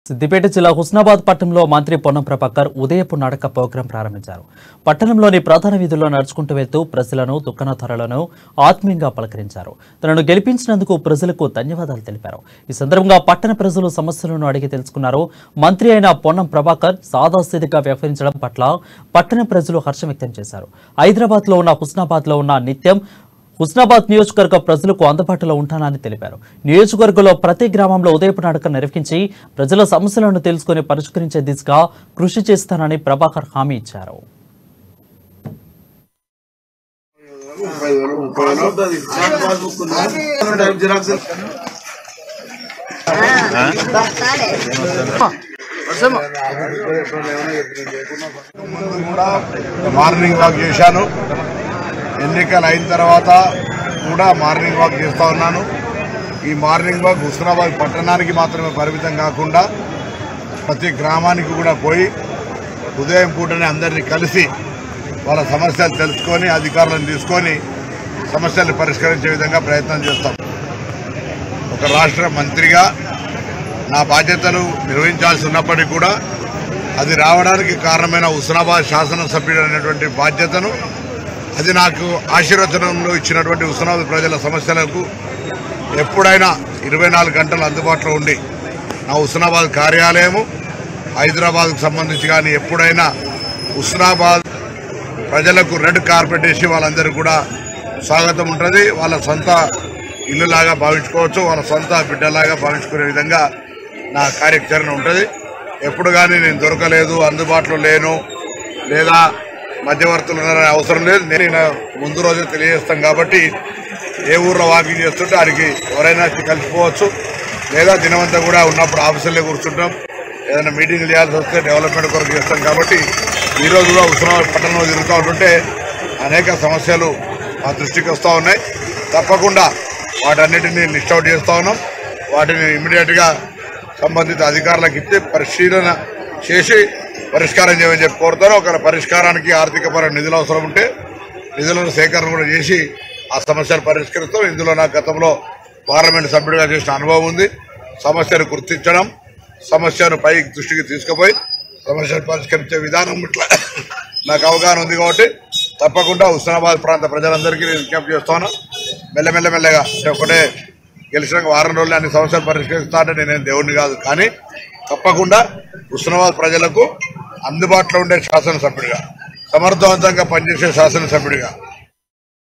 సిద్దిపేట జిల్లా హుస్నాబాద్ పట్టణంలో మంత్రి పొన్నం ప్రభాకర్ ఉదయపు నడక ప్రోగ్రాం ప్రారంభించారు పట్టణంలోని ప్రధాన వీధుల్లో నడుచుకుంటూ వెళ్తూ ప్రజలను దుకాణదారులను ఆత్మీయంగా పలకరించారు తనను గెలిపించినందుకు ప్రజలకు ధన్యవాదాలు తెలిపారు ఈ సందర్భంగా పట్టణ ప్రజలు సమస్యలను అడిగి తెలుసుకున్నారు మంత్రి అయిన పొన్నం ప్రభాకర్ సాదాస్థితిగా వ్యవహరించడం పట్ల పట్టణ ప్రజలు హర్షం వ్యక్తం చేశారు హైదరాబాద్ లో ఉన్న హుస్నాబాద్ లో ఉన్న నిత్యం హుస్నాబాద్ నియోజకవర్గ ప్రజలకు అందుబాటులో ఉంటానని తెలిపారు నియోజకవర్గంలో ప్రతి గ్రామంలో ఉదయపు నడక నిర్వహించి ప్రజల సమస్యలను తెలుసుకుని పరిష్కరించే దిశగా కృషి చేస్తానని ప్రభాకర్ హామీ ఇచ్చారు కూడా మార్నింగ్ వాక్ చేశాను ఎన్నికలు అయిన తర్వాత కూడా మార్నింగ్ వాక్ చేస్తా ఉన్నాను ఈ మార్నింగ్ వాక్ హుస్నాబాద్ పట్టణానికి మాత్రమే పరిమితం కాకుండా ప్రతి గ్రామానికి కూడా పోయి ఉదయం పూటనే అందరినీ కలిసి వాళ్ళ సమస్యలు తెలుసుకొని అధికారులను తీసుకొని సమస్యలు పరిష్కరించే విధంగా ప్రయత్నం చేస్తాం ఒక రాష్ట్ర మంత్రిగా నా బాధ్యతలు నిర్వహించాల్సి ఉన్నప్పటికీ కూడా అది రావడానికి కారణమైన హుస్నాబాద్ శాసనసభ్యుడు అనేటువంటి బాధ్యతను అది నాకు ఆశీర్వచనంలో ఇచ్చినటువంటి హుస్నాబాద్ ప్రజల సమస్యలకు ఎప్పుడైనా ఇరవై నాలుగు గంటలు అందుబాటులో ఉండి నా హుస్నాబాద్ కార్యాలయము హైదరాబాద్కు సంబంధించి కానీ ఎప్పుడైనా హుస్నాబాద్ ప్రజలకు రెడ్ కార్పెట్ వేసి వాళ్ళందరూ కూడా స్వాగతం ఉంటుంది వాళ్ళ సొంత ఇల్లులాగా భావించుకోవచ్చు వాళ్ళ సొంత బిడ్డలాగా భావించుకునే విధంగా నా కార్యాచరణ ఉంటుంది ఎప్పుడు కానీ నేను దొరకలేదు అందుబాటులో లేను లేదా మధ్యవర్తులు ఉన్నారనే అవసరం లేదు నేను ఈయన ముందు రోజు తెలియజేస్తాం కాబట్టి ఏ ఊర్లో వాకింగ్ చేస్తుంటే ఆడికి ఎవరైనా వచ్చి కలిసిపోవచ్చు లేదా దినమంతా కూడా ఉన్నప్పుడు ఆఫీసుల్లో కూర్చుంటాం ఏదైనా మీటింగ్ చేయాల్సి వస్తే డెవలప్మెంట్ కొరకు చేస్తాం కాబట్టి ఈ రోజు కూడా ఉస్మానాబాద్ పట్టణంలో తిరుగుతూ ఉంటుంటే అనేక సమస్యలు మా దృష్టికి వస్తూ ఉన్నాయి తప్పకుండా వాటన్నిటిని లిస్ట్ అవుట్ చేస్తూ ఉన్నాం వాటిని ఇమీడియట్గా సంబంధిత అధికారులకు ఇచ్చి పరిశీలన చేసి పరిష్కారం చేయమని చెప్పి కోరుతారు ఒక పరిష్కారానికి ఆర్థికపర నిధులు అవసరం ఉంటే నిధులను సేకరణ కూడా చేసి ఆ సమస్యలు పరిష్కరిస్తాం ఇందులో నా గతంలో పార్లమెంట్ సభ్యుడిగా చేసిన అనుభవం ఉంది సమస్యను గుర్తించడం సమస్యను పై దృష్టికి తీసుకుపోయి సమస్యను పరిష్కరించే విధానం ఇట్లా నాకు అవగాహన ఉంది కాబట్టి తప్పకుండా హుస్నాబాద్ ప్రాంత ప్రజలందరికీ నేను విజ్ఞప్తి చేస్తాను మెల్లమెల్ల మెల్లగా అంటే ఒకటే గెలిచిన వారం రోజులు అన్ని సమస్యలు పరిష్కరిస్తా అంటే నేనేం దేవుడిని కాదు కానీ తప్పకుండా హుస్నాబాద్ ప్రజలకు అందుబాటులో ఉండే శాసనసభ్యుడిగా సమర్థవంతంగా పనిచేసే శాసనసభ్యుడిగా